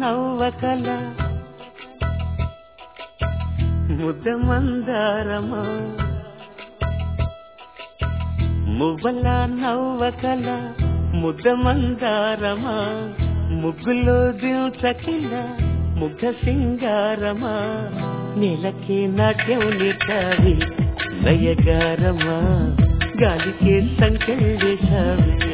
నవ్వకల ముద్ద మందారమా మువ్వల నవ్వకల ముద్ద మందారమా ముగ్గులో దించకిల ముగ్ధ సింగారమా నెలకే నాట్యం నిటావి నయగారమా గాలికే సంకెళ్ళేశావే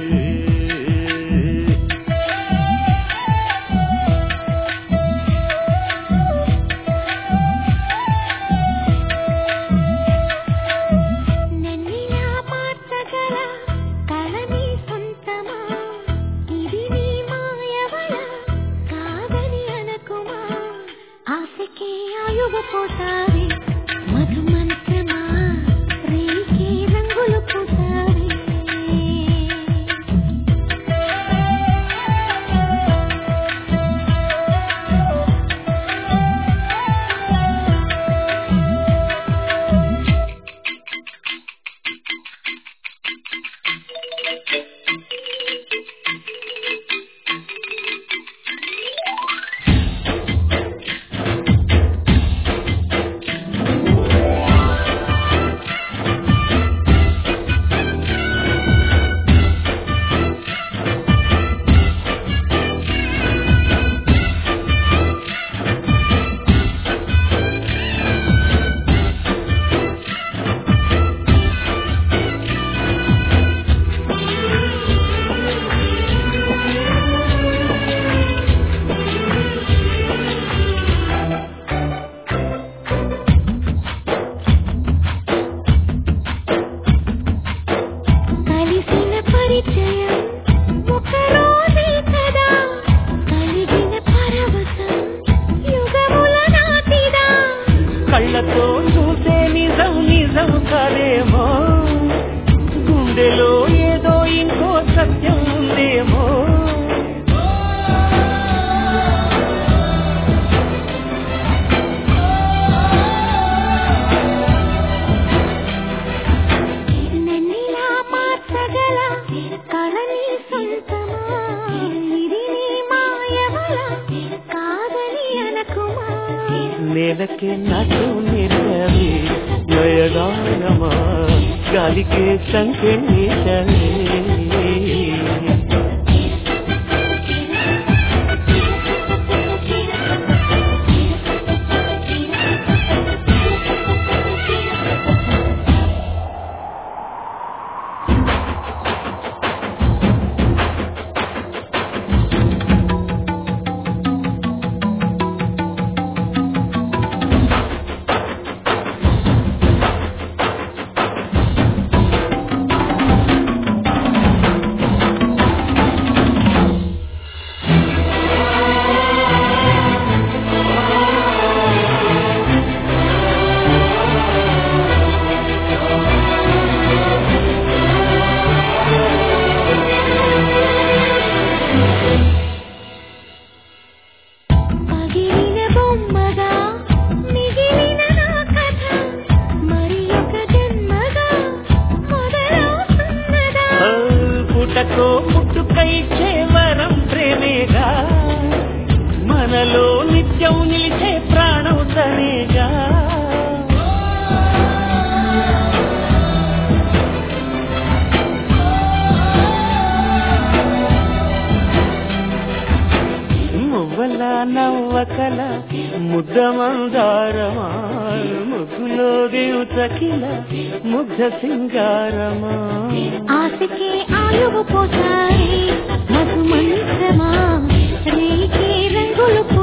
నన్నిలా మార్చగల కళ నీ సొంతమా ఇది నీ మాయవల కాదని అనకుమా ఆశకే ఆయువు పోతావి మధు మంత్రమా రేకే రంగులు పోతావి కలిసిన పరిచయం ఒక రోజే కదా కలిగిన పరవశం యుగముల నాటిదా కళ్ళతో చూసే నిజం నిజం కదేమో గుండెలో ఏదో ఇంకో సత్యం ఉందేమో నన్నిలా మార్చగల కళని సొంతమా ఇది నీ మాయవల కాదని అనకుమా నేలకే నాట్యం నేర్చావే జయగానమా గాలికే సంకెళ్ళేశావే పగిలిన బొమ్మగా మిగిలిన నా కథ మరి ఒక జన్మగా మొదలవుతున్నదా ఆ, పుటకో పుట్టుకై వరం ప్రేమేగా మనలో నిత్యం నిలిచే ప్రాణం తనేగా మువ్వల నవ్వకల ముద్ద మందారమా ముగ్గులో దేవతకిల ముగ్ధ సింగారమా ఆశకే ఆయువు పోతాయి మధు మంత్రమా రేకే రంగులు